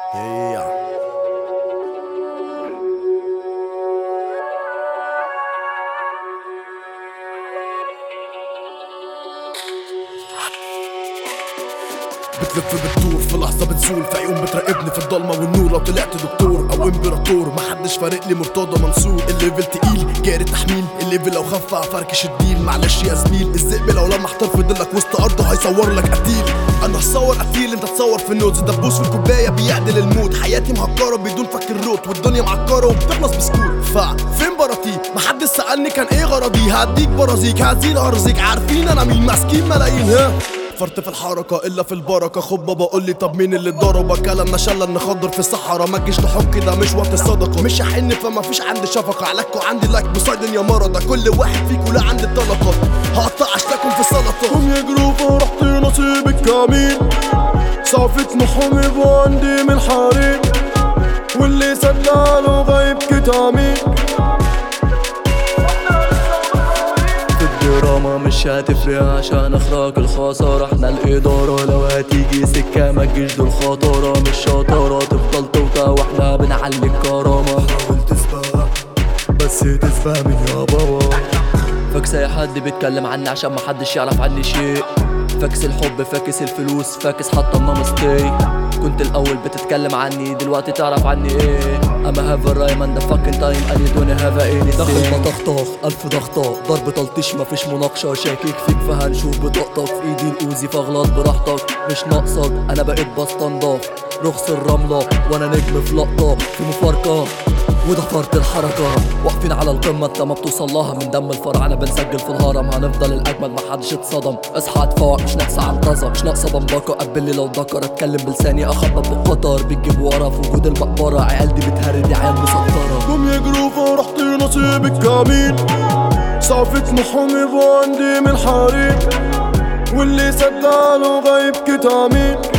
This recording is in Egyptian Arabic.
Yeah. بتلف بتدور في لحظة بتزول في عيون بتراقبني في الضلمة والنور لو طلعت دكتور أو إمبراطور محدش فارق لي مرتضى منصور الليفل تقيل جاري تحميل الليفل لو خف فركش الديل معلش يا زميل الذئب لو لما احتار فضلك وسط أرضه هيصور لك قتيل أنا هصور قتيل أنت تصور في النوتس دبوس في الكوباية بيعدل الموت حياتي مهكرة بدون فك الروت والدنيا معكرة وبتخلص بسكوت ففين براتي محدش سألني كان إيه غرضي هديك برازيك هزيل هرزيك عارفين أنا مين ماسكين ملايين ها فرت في الحركة إلا في البركة خد بابا قول لي طب مين اللي ضربك كلامنا شلل نخضر في الصحراء ما تجيش تحك ده مش وقت الصدقة مش هحن فما فيش عندي شفقة عليك وعندي لايك بوسايدن يا مرضى كل واحد فيكو لا عندي طلقة هقطع اشتاكم في سلطة هم يجروا فرحت نصيبك كمين صافت محومي وعندي من الحريق واللي سداله غيب كتامين في الدراما مش هتفرق عشان اخراج الخسارة احنا الادارة لو هتيجي سكة ما تجيش دول خطارة مش شطارة تفضل توطى واحنا بنعلي الكرامة حاول تسبق بس تسبق من يا بابا فاكس اي حد بيتكلم عني عشان محدش يعرف عني شيء فاكس الحب فاكس الفلوس فاكس حتى النمستي كنت الاول بتتكلم عني دلوقتي تعرف عني ايه اما هاف رايمان ده فاكن تايم اني دوني هاف اني داخل بطخطخ الف ضغطة ضرب تلطيش مفيش مناقشة شاكك فيك فهنشوف بطاقتك في ايدي الاوزي فاغلط براحتك مش ناقصك انا بقيت بستنضاف رخص الرملة وانا نجم في لقطة في مفارقة ودفرت الحركة واقفين على القمة انت ما بتوصل لها من دم الفراعنة بنسجل في الهرم هنفضل الاجمل محدش اتصدم اصحى اتفوق مش ناقصة عنقذة مش ناقصة بمبكة قبل لي لو ذكر اتكلم بلساني اخبط بالقطر بتجيب ورا في وجود المقبرة عيال دي بتهرد عيال مسطرة هم يجروا فرحت نصيبك كمين صافت محومي وعندي من الحريق واللي سداله غيب كتامين